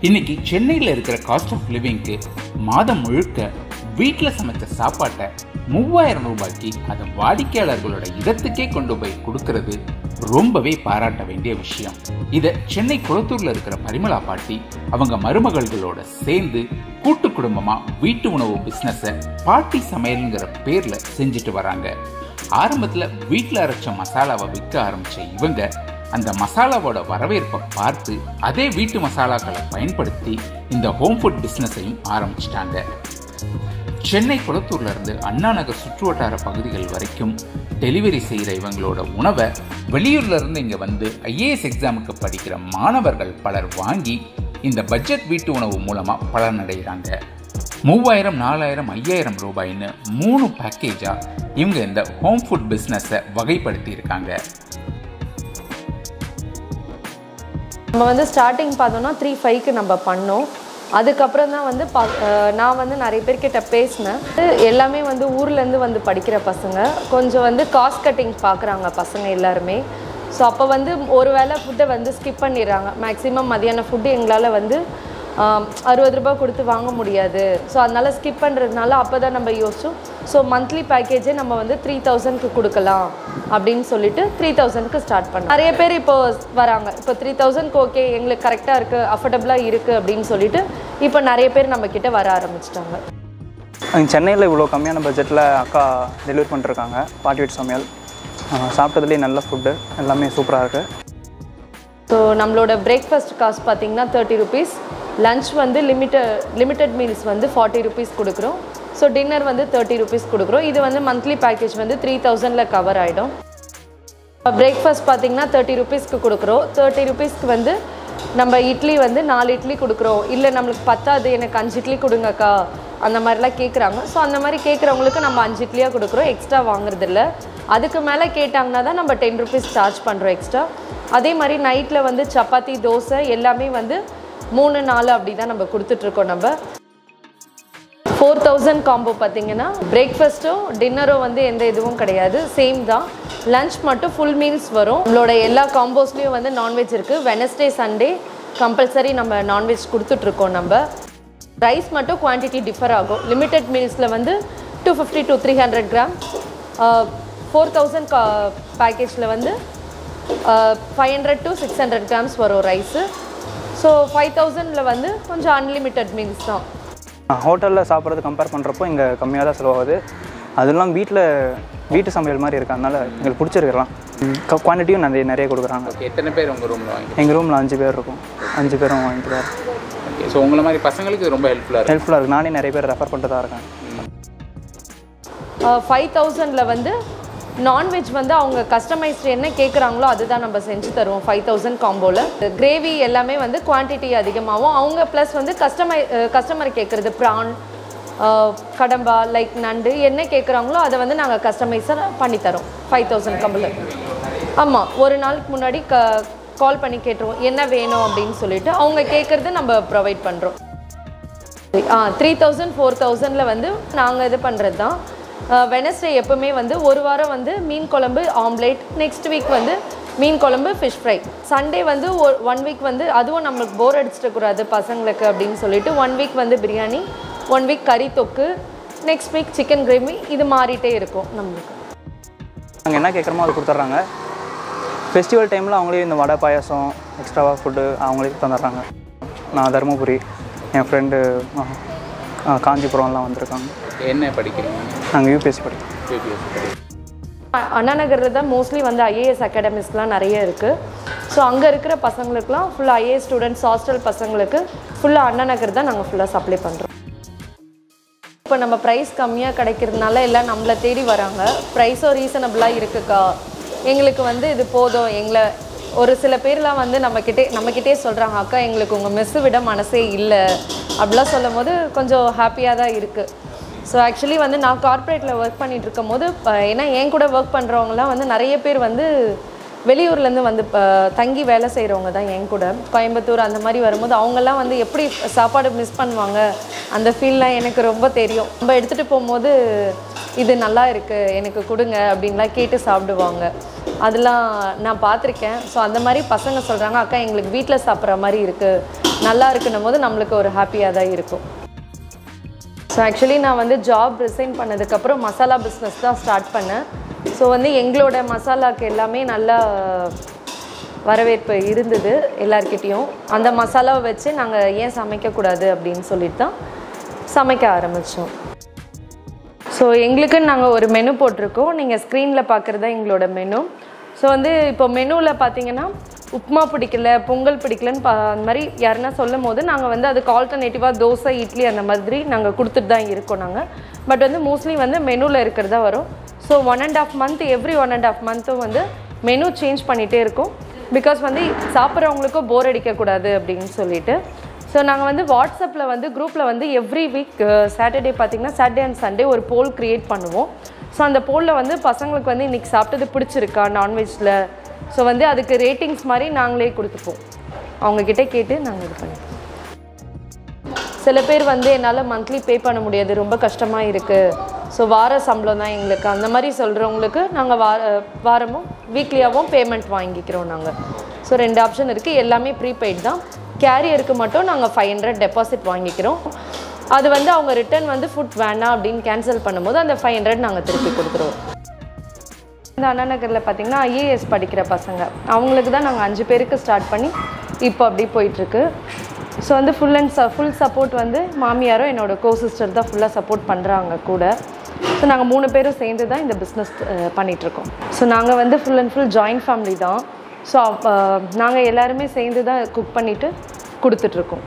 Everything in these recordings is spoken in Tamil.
இன்னைக்கு சென்னையில் இருக்கிற காஸ்ட் ஆஃப் லிவிங்க்கு மாதம் முழுக்க வீட்டில் சமைச்ச சாப்பாட்டை மூவாயிரம் ரூபாய்க்கு அதை வாடிக்கையாளர்களோட இடத்துக்கே கொண்டு போய் கொடுக்கறது ரொம்பவே பாராட்ட வேண்டிய விஷயம் இதை சென்னை குளத்தூர்ல இருக்கிற பரிமளா பாட்டி அவங்க மருமகள்களோட சேர்ந்து கூட்டு குடும்பமா வீட்டு உணவு பிசினஸ பாட்டி சமையல்ங்கிற பேர்ல செஞ்சுட்டு வராங்க ஆரம்பத்துல வீட்டில் அரைச்ச மசாலாவை விற்க ஆரம்பிச்ச இவங்க அந்த மசாலாவோட வரவேற்பை பார்த்து அதே வீட்டு மசாலாக்களை பயன்படுத்தி இந்த ஹோம் ஃபுட் பிஸ்னஸையும் ஆரம்பிச்சிட்டாங்க சென்னை குளத்தூர்ல இருந்து அண்ணா நகர் சுற்றுவட்டார பகுதிகள் வரைக்கும் டெலிவரி செய்கிற இவங்களோட உணவை வெளியூர்ல இருந்து இங்க வந்து ஐஏஎஸ் எக்ஸாமுக்கு படிக்கிற மாணவர்கள் பலர் வாங்கி இந்த பட்ஜெட் வீட்டு உணவு மூலமா பலனடைகிறாங்க மூவாயிரம் நாலாயிரம் ஐயாயிரம் ரூபாய்னு மூணு பேக்கேஜா இவங்க இந்த ஹோம் ஃபுட் பிஸ்னஸை வகைப்படுத்தி இருக்காங்க நம்ம வந்து ஸ்டார்டிங் பார்த்தோம்னா த்ரீ ஃபைவ்க்கு நம்ம பண்ணோம் அதுக்கப்புறம் தான் வந்து ப- அஹ் நான் வந்து நிறைய பேர்கிட்ட பேசினேன் எல்லாமே வந்து ஊர்லேருந்து வந்து படிக்கிற பசங்க கொஞ்சம் வந்து காஸ்ட் கட்டிங் பார்க்குறாங்க பசங்க எல்லாருமே ஸோ அப்போ வந்து ஒரு வேளை ஃபுட்டை வந்து ஸ்கிப் பண்ணிடுறாங்க மேக்ஸிமம் மதியான ஃபுட்டு எங்களால் வந்து ஆம், அறுபது ரூபாய் கொடுத்து வாங்க முடியாது ஸோ அதனால் ஸ்கிப் பண்ணுறதுனால அப்போ தான் நம்ம யோசிச்சோம் ஸோ மந்த்லி பேக்கேஜே நம்ம வந்து த்ரீ தௌசண்ட்க்கு கொடுக்கலாம் அப்படின்னு சொல்லிட்டு த்ரீ தௌசண்ட்க்கு ஸ்டார்ட் பண்ணோம் நிறைய பேர் இப்போ வராங்க இப்போ த்ரீ தௌசண்ட்க்கு ஓகே எங்களுக்கு கரெக்டாக இருக்குது அஃபோர்டபுளாக இருக்குது அப்படின்னு சொல்லிட்டு இப்போ நிறைய பேர் நம்ம கிட்ட வர ஆரம்பிச்சிட்டாங்க அங்க சென்னையில் இவ்வளோ கம்மியான பட்ஜெட்டில் அக்கா டெலிவரி பண்ணிருக்காங்க பாட்டி வீட்டு சமையல் ஆஹ் சாப்பிட்டதுலேயே நல்ல ஃபுட்டு எல்லாமே சூப்பராக இருக்குது ஸோ நம்மளோட பிரேக்ஃபாஸ்ட் காஸ்ட் பார்த்தீங்கன்னா தேர்ட்டி ருபீஸ் லஞ்ச் வந்து லிமிட்டட் லிமிட்டட் மீல்ஸ் வந்து ஃபார்ட்டி ருபீஸ் கொடுக்குறோம் ஸோ டின்னர் வந்து தேர்ட்டி ருபீஸ் கொடுக்குறோம் இது வந்து மந்த்லி பேக்கேஜ் வந்து த்ரீ தௌசண்டில் கவர் ஆகிடும் பிரேக்ஃபாஸ்ட் பார்த்தீங்கன்னா தேர்ட்டி ருபீஸ்க்கு கொடுக்குறோம் தேர்ட்டி ருபீஸ்க்கு வந்து நம்ம இட்லி வந்து நாலு இட்லி கொடுக்குறோம் இல்லை நம்மளுக்கு பத்தாது எனக்கு அஞ்சு இட்லி கொடுங்கக்கா அந்த மாதிரிலாம் கேட்குறாங்க ஸோ அந்த மாதிரி கேட்குறவங்களுக்கு நம்ம அஞ்சு இட்லியாக கொடுக்குறோம் எக்ஸ்ட்ரா வாங்குறதில்ல அதுக்கு மேலே கேட்டாங்கன்னா தான் நம்ம டென் ருபீஸ் சார்ஜ் பண்ணுறோம் எக்ஸ்ட்ரா அதே மாதிரி நைட்டில் வந்து சப்பாத்தி தோசை எல்லாமே வந்து மூணு நாலு அப்படி தான் நம்ம கொடுத்துட்ருக்கோம் நம்ம ஃபோர் தௌசண்ட் காம்போ பார்த்தீங்கன்னா பிரேக்ஃபாஸ்ட்டோ டின்னரோ வந்து எந்த இதுவும் கிடையாது சேம் தான் லஞ்ச் மட்டும் ஃபுல் மீல்ஸ் வரும் நம்மளோட எல்லா காம்போஸ்லேயும் வந்து நான்வெஜ் இருக்குது வெனஸ்டே சண்டே கம்பல்சரி நம்ம நான்வெஜ் கொடுத்துட்ருக்கோம் நம்ம ரைஸ் மட்டும் குவான்டிட்டி டிஃபர் ஆகும் லிமிட்டட் மீல்ஸில் வந்து two fifty to three hundred gram four thousand கா பேக்கேஜில் வந்து five hundred to six hundred grams வரும் ரைஸு ஸோ ஃபைவ் தௌசண்டில் வந்து கொஞ்சம் அன்லிமிட்டட் மீல்ஸ் தான் ஹோட்டலில் சாப்பிட்றது கம்பேர் பண்ணுறப்போ இங்கே கம்மியாக தான் செலவாகுது அதெல்லாம் வீட்டில் வீட்டு சமையல் மாதிரி இருக்கு அதனால எங்களுக்கு பிடிச்சிருக்கலாம் குவான்டிட்டியும் நிறைய நிறைய கொடுக்குறாங்க ஓகே எத்தனை பேர் உங்கள் ரூமில் வாங்கி எங்கள் ரூமில் அஞ்சு பேர் இருக்கும் அஞ்சு பேரும் வாங்கிட்டு தான் ஓகே ஸோ உங்களை மாதிரி பசங்களுக்கு இது ரொம்ப ஹெல்ப்ஃபுல்லாக இருக்கும் ஹெல்ப்ஃபுல்லாக இருக்குது நானே நிறைய பேர் ரெஃபர் பண்ணிட்டு தான் இருக்கேன் ஃபைவ் தௌசண்டில் வந்து நான்வெஜ் வந்து அவங்க கஸ்டமைஸ்டு என்ன கேட்குறாங்களோ அதுதான் நம்ம செஞ்சு தருவோம் ஃபைவ் தௌசண்ட் காம்போவில் கிரேவி எல்லாமே வந்து குவான்டிட்டி அதிகமாகும் அவங்க ப்ளஸ் வந்து கஸ்டமை கஸ்டமர் கேட்குறது ப்ரான் கடம்பா லைக் நண்டு என்ன கேட்குறாங்களோ அதை வந்து நாங்கள் கஸ்டமைஸாக பண்ணித்தரோம் ஃபைவ் தௌசண்ட் காம்போவில் ஆமாம் ஒரு நாளுக்கு முன்னாடி க கால் பண்ணி கேட்டுருவோம் என்ன வேணும் அப்படின்னு சொல்லிட்டு அவங்க கேட்குறது நம்ம ப்ரொவைட் பண்ணுறோம் ஆ த்ரீ தௌசண்ட் ஃபோர் தௌசண்டில் வந்து நாங்கள் இது பண்ணுறது தான் வெனஸ்டே எப்பவுமே வந்து ஒரு வாரம் வந்து மீன் குழம்பு ஆம்லேட் நெக்ஸ்ட் வீக் வந்து மீன் குழம்பு ஃபிஷ் ஃப்ரை சண்டே வந்து ஒன் வீக் வந்து அதுவும் நம்மளுக்கு போர் அடிச்சிடக்கூடாது பசங்களுக்கு அப்படின்னு சொல்லிட்டு ஒன் வீக் வந்து பிரியாணி ஒன் வீக் கறி தொக்கு நெக்ஸ்ட் வீக் சிக்கன் கிரேவி இது மாறிட்டே இருக்கும் நம்மளுக்கு நாங்கள் என்ன கேட்குறோமோ அது கொடுத்துட்றாங்க ஃபெஸ்டிவல் டைமில் அவங்களே இந்த வடை பாயாசம் எக்ஸ்ட்ராவாக ஃபுட்டு அவங்களே தந்துடுறாங்க நான் தருமபுரி என் ஃப்ரெண்டு காஞ்சிபுரம்லாம் வந்திருக்காங்க என்ன படிக்கிறீங்க நாங்கள் யூபிஎஸ்சி படிக்கிறோம் யூபிஎஸ் படிக்கிறீங்க அ- அண்ணா நகரில் தான் மோஸ்ட்லி வந்து ஐஏஎஸ் அகாடமிஸ்லாம் நிறைய இருக்குது ஸோ அங்கே இருக்கிற பசங்களுக்குலாம் ஃபுல்லாக ஐஏஎஸ் ஸ்டூடெண்ட்ஸ் ஹாஸ்டல் பசங்களுக்கு ஃபுல்லாக அண்ணா நகர் தான் நாங்கள் ஃபுல்லாக சப்ளை பண்ணுறோம் இப்போ நம்ம ப்ரைஸ் கம்மியாக கிடைக்கிறதுனால எல்லாம் நம்மளை தேடி வராங்க ப்ரைஸும் ரீசனபிளாக இருக்குக்கா எங்களுக்கு வந்து இது போதும் எங்களை ஒரு சில பேர்லாம் வந்து நம்மக்கிட்டே நம்மக்கிட்டே சொல்கிறாங்க அக்கா எங்களுக்கு உங்கள் மெஸ்ஸு விட மனசே இல்லை அப்படிலாம் சொல்லும் போது கொஞ்சம் ஹாப்பியாக தான் இருக்குது ஸோ ஆக்சுவலி வந்து நான் கார்ப்பரேட்டில் ஒர்க் பண்ணிட்டு இருக்கும் போது ப- ஏன்னா என் கூட ஒர்க் பண்ணுறவங்கலாம் வந்து நிறைய பேர் வந்து வெளியூர்லேருந்து வந்து ப- தங்கி வேலை செய்கிறவங்க தான் என் கூட கோயம்புத்தூர் அந்த மாதிரி வரும்போது அவங்கெல்லாம் வந்து எப்படி சாப்பாடு மிஸ் பண்ணுவாங்க அந்த ஃபீல்லாம் எனக்கு ரொம்ப தெரியும் நம்ம எடுத்துகிட்டு போகும்போது இது நல்லா இருக்குது எனக்கு கொடுங்க அப்படின்லாம் கேட்டு சாப்பிடுவாங்க அதெல்லாம் நான் பார்த்துருக்கேன் ஸோ அந்த மாதிரி பசங்க சொல்கிறாங்க அக்கா எங்களுக்கு வீட்டில் சாப்பிட்ற மாதிரி இருக்குது நல்லா இருக்குன்னும் போது நம்மளுக்கு ஒரு ஹாப்பியாக தான் இருக்கும் ஸோ ஆக்சுவலி நான் வந்து ஜாப் ரிசைன் பண்ணதுக்கப்புறம் மசாலா பிஸ்னஸ் தான் ஸ்டார்ட் பண்ணேன் ஸோ வந்து எங்களோட மசாலாக்கு எல்லாமே நல்லா வரவேற்பு இருந்தது எல்லார்கிட்டேயும் அந்த மசாலாவை வச்சு நாங்கள் ஏன் சமைக்கக்கூடாது அப்படின்னு சொல்லிட்டு தான் சமைக்க ஆரம்பித்தோம் ஸோ எங்களுக்குன்னு நாங்கள் ஒரு மெனு போட்டிருக்கோம் நீங்கள் ஸ்க்ரீனில் பார்க்குறது தான் எங்களோட மெனு ஸோ வந்து இப்போ மெனுவில் பார்த்தீங்கன்னா உப்புமா பிடிக்கல பொங்கல் பிடிக்கலன்னு பா அந்த மாதிரி யாருன்னா சொல்லும் போது நாங்கள் வந்து அதுக்கு ஆல்டர்னேட்டிவாக தோசை இட்லி அந்த மாதிரி நாங்கள் கொடுத்துட்டு தான் இருக்கோம் நாங்கள் பட் வந்து மோஸ்ட்லி வந்து மெனுவில் இருக்கிறதா வரும் so one and half month every one and half மந்த்தும் வந்து மெனு சேஞ்ச் பண்ணிகிட்டே இருக்கும் பிகாஸ் வந்து சாப்பிட்றவங்களுக்கும் போர் அடிக்கக்கூடாது அப்படின்னு சொல்லிட்டு ஸோ நாங்கள் வந்து வாட்ஸ்அப்பில் வந்து குரூப்பில் வந்து எவ்ரி வீக் சாட்டர்டே பார்த்தீங்கன்னா சாட்டர்டே அண்ட் சண்டே ஒரு போல் க்ரியேட் பண்ணுவோம் ஸோ அந்த போலில் வந்து பசங்களுக்கு வந்து இன்றைக்கி சாப்பிட்டது பிடிச்சிருக்கா நான்வெஜ்ஜில் ஸோ வந்து அதுக்கு ரேட்டிங்ஸ் மாதிரி நாங்களே கொடுத்துப்போம் அவங்கக்கிட்ட கேட்டு நாங்கள் இது பண்ணிப்போம் சில பேர் வந்து என்னால் மந்த்லி பே பண்ண முடியாது ரொம்ப கஷ்டமாக இருக்குது ஸோ வார சம்பளம் தான் எங்களுக்கு அந்த மாதிரி சொல்கிறவங்களுக்கு நாங்கள் வார வாரமும் வீக்லியாகவும் பேமெண்ட் வாங்கிக்கிறோம் நாங்கள் ஸோ ரெண்டு ஆப்ஷன் இருக்குது எல்லாமே ப்ரீபெய்ட் தான் கேரியருக்கு மட்டும் நாங்கள் ஃபைவ் ஹண்ட்ரட் டெபாசிட் வாங்கிக்கிறோம் அது வந்து அவங்க ரிட்டர்ன் வந்து ஃபுட் வேணாம் அப்படின்னு கேன்சல் பண்ணும்போது அந்த ஃபைவ் ஹண்ட்ரட் நாங்கள் திருப்பி கொடுத்துருவோம் இந்த அண்ணா நகரில் பார்த்தீங்கன்னா ஐஏஎஸ் படிக்கிற பசங்க அவங்களுக்கு தான் நாங்கள் அஞ்சு பேருக்கு ஸ்டார்ட் பண்ணி இப்போ அப்படி போயிட்டுருக்கு ஸோ வந்து ஃபுல் அண்ட் ச ஃபுல் சப்போர்ட் வந்து மாமியாரும் என்னோட கோ சிஸ்டர் தான் ஃபுல்லாக சப்போர்ட் பண்ணுறாங்க கூட ஸோ நாங்கள் மூணு பேரும் சேர்ந்து தான் இந்த பிஸ்னஸ் பண்ணிகிட்ருக்கோம் ஸோ நாங்கள் வந்து full and full joint family தான் ஸோ நாங்கள் எல்லாருமே சேர்ந்து தான் குக் பண்ணிவிட்டு கொடுத்துட்ருக்கோம்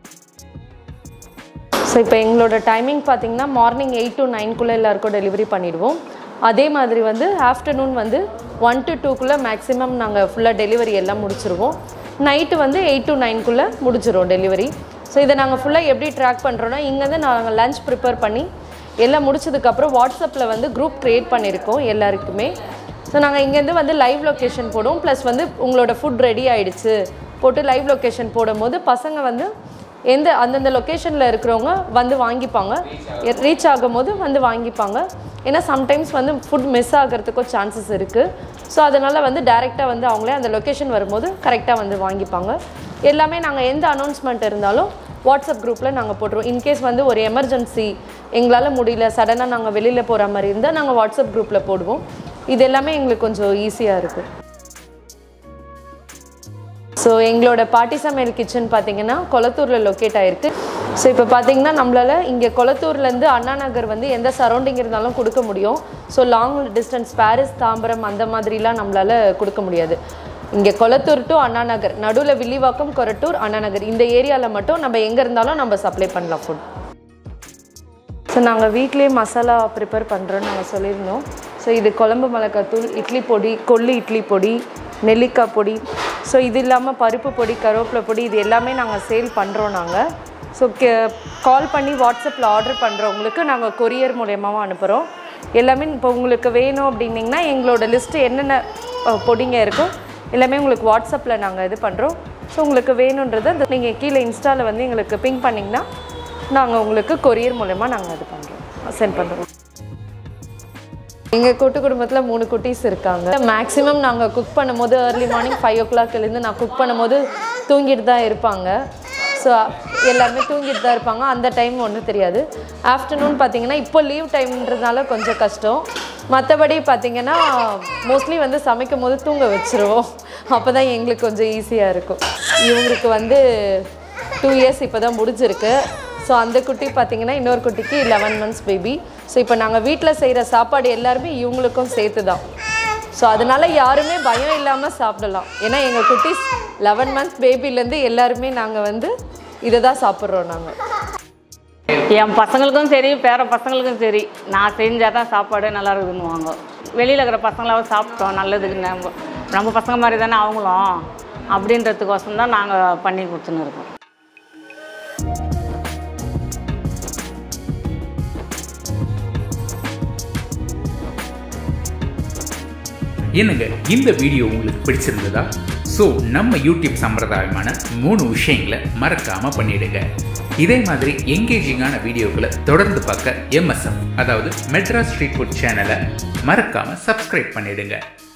ஸோ இப்போ எங்களோட டைமிங் பார்த்தீங்கன்னா மார்னிங் எயிட் டு நைன்குள்ளே எல்லாருக்கும் டெலிவரி பண்ணிடுவோம் அதே மாதிரி வந்து ஆஃப்டர்நூன் வந்து ஒன் டு டூக்குள்ளே மேக்ஸிமம் நாங்கள் ஃபுல்லாக டெலிவரி எல்லாம் முடிச்சிருவோம் நைட்டு வந்து எயிட் டு நைன்குள்ளே முடிச்சிருவோம் டெலிவரி ஸோ இதை நாங்கள் ஃபுல்லாக எப்படி ட்ராக் பண்ணுறோன்னா இங்கேருந்து நாங்கள் லஞ்ச் ப்ரிப்பேர் பண்ணி எல்லாம் முடிச்சதுக்கப்புறம் வாட்ஸ்அப்பில் வந்து குரூப் க்ரியேட் பண்ணியிருக்கோம் எல்லாருக்குமே ஸோ நாங்கள் இங்கேருந்து வந்து லைவ் லொக்கேஷன் போடுவோம் ப்ளஸ் வந்து உங்களோட ஃபுட் ரெடி ஆயிடுச்சு போட்டு லைவ் லொக்கேஷன் போடும்போது பசங்க வந்து எந்த அந்தந்த லொக்கேஷனில் இருக்கிறவங்க வந்து வாங்கிப்பாங்க ரீச் ஆகும்போது வந்து வாங்கிப்பாங்க ஏன்னா சம்டைம்ஸ் வந்து ஃபுட் மிஸ் ஆகிறதுக்கும் சான்சஸ் இருக்குது ஸோ அதனால் வந்து டைரெக்டாக வந்து அவங்களே அந்த லொக்கேஷன் வரும்போது கரெக்டாக வந்து வாங்கிப்பாங்க எல்லாமே நாங்கள் எந்த அனௌன்ஸ்மெண்ட் இருந்தாலும் வாட்ஸ்அப் குரூப்பில் நாங்கள் போட்டுருவோம் இன்கேஸ் வந்து ஒரு எமர்ஜென்சி எங்களால் முடியல சடனாக நாங்கள் வெளியில் போகிற மாதிரி இருந்தால் நாங்கள் வாட்ஸ்அப் குரூப்பில் போடுவோம் இது எல்லாமே எங்களுக்கு கொஞ்சம் ஈஸியாக இருக்குது ஸோ எங்களோட பாட்டி சமையல் கிச்சன் பார்த்தீங்கன்னா கொளத்தூரில் லொக்கேட் ஆயிருக்கு ஸோ இப்போ பார்த்தீங்கன்னா நம்மளால் இங்கே கொளத்தூர்லேருந்து அண்ணா நகர் வந்து எந்த சரௌண்டிங் இருந்தாலும் கொடுக்க முடியும் so long distance Parrys Tambaram அந்த மாதிரிலாம் நம்மளால் கொடுக்க முடியாது இங்கே கொளத்தூர் டு அண்ணா நகர் நடுவில் வில்லிவாக்கம் கொரட்டூர் அண்ணா நகர் இந்த ஏரியாவில் மட்டும் நம்ம எங்கே இருந்தாலும் நம்ம சப்ளை பண்ணலாம் ஃபுட் ஸோ நாங்கள் வீட்லேயே மசாலா ப்ரிப்பேர் பண்ணுறோன்னு நாங்கள் சொல்லியிருந்தோம் ஸோ இது குழம்பு மிளகாத்தூள் இட்லி பொடி கொள்ளு இட்லி பொடி நெல்லிக்காய் பொடி ஸோ இது இல்லாமல் பருப்பு பொடி கருவேப்பிலை பொடி இது எல்லாமே நாங்கள் சேல் பண்ணுறோம் நாங்கள் ஸோ கே கால் பண்ணி வாட்ஸ்அப்பில் ஆர்டர் பண்ணுறவங்களுக்கு நாங்கள் கொரியர் மூலியமாகவும் அனுப்புகிறோம் எல்லாமே இப்போ உங்களுக்கு வேணும் அப்படின்னிங்கன்னா எங்களோட லிஸ்ட்டு என்னென்ன அஹ், பொடிங்க இருக்கோ எல்லாமே உங்களுக்கு வாட்ஸ்அப்பில் நாங்கள் இது பண்ணுறோம் ஸோ உங்களுக்கு வேணுன்றதை அந்த நீங்கள் கீழே இன்ஸ்டாவில் வந்து எங்களுக்கு பிங் பண்ணிங்கன்னா நாங்கள் உங்களுக்கு கொரியர் மூலயமா நாங்கள் இது பண்ணுறோம் சென்ட் பண்ணுறோம் எங்கள் கூட்டு குடும்பத்தில் மூணு குட்டீஸ் இருக்காங்க மேக்ஸிமம் நாங்கள் குக் பண்ணும்போது ஏர்லி மார்னிங் ஃபைவ் ஓ கிளாக்லேருந்து நான் குக் பண்ணும்போது தூங்கிட்டு தான் இருப்பாங்க ஸோ எல்லாருமே தூங்கிட்டு தான் இருப்பாங்க அந்த டைம் ஒன்றும் தெரியாது ஆஃப்டர்நூன் பார்த்தீங்கன்னா இப்போ லீவ் டைம்ன்றதுனால கொஞ்சம் கஷ்டம் மற்றபடி பார்த்தீங்கன்னா மோஸ்ட்லி வந்து சமைக்கும் போது தூங்க வச்சுருவோம் அப்போ தான் எங்களுக்கு கொஞ்சம் ஈஸியாக இருக்கும் இவங்களுக்கு வந்து டூ இயர்ஸ் இப்போ தான் முடிஞ்சிருக்கு ஸோ அந்த குட்டி பார்த்தீங்கன்னா இன்னொரு குட்டிக்கு லெவன் மந்த்ஸ் பேபி ஸோ இப்போ நாங்கள் வீட்டில் செய்கிற சாப்பாடு எல்லாருமே இவங்களுக்கும் சேர்த்து தான் ஸோ அதனால யாருமே பயம் இல்லாமல் சாப்பிடலாம் ஏன்னா எங்கள் குட்டீஸ் லெவன் மந்த்ஸ் பேபிலேருந்து எல்லாருமே நாங்கள் வந்து இதை தான் சாப்பிட்றோம் நாங்கள் என் பசங்களுக்கும் சரி பேர பசங்களுக்கும் சரி நான் செஞ்சால் தான் சாப்பாடு நல்லா இருக்குதுன்னு வாங்க வெளியில் இருக்கிற பசங்களாவது சாப்பிட்டோம் நல்லதுக்கு நம்ம நம்ம பசங்க மாதிரி தானே அவங்களும் அப்படின்றதுக்கோசம் தான் நாங்கள் பண்ணி கொடுத்துன்னு இருக்கோம் என்னங்க இந்த வீடியோ உங்களுக்கு பிடிச்சிருந்ததா ஸோ நம்ம யூடியூப் சம்பிரதாயமான மூணு விஷயங்களை மறக்காம பண்ணிடுங்க இதே மாதிரி எங்கேஜிங்கான வீடியோக்களை தொடர்ந்து பார்க்க எம்எஸ்எஃப் அதாவது மெட்ராஸ் ஸ்ட்ரீட் ஃபுட் சேனலை மறக்காம சப்ஸ்கிரைப் பண்ணிடுங்க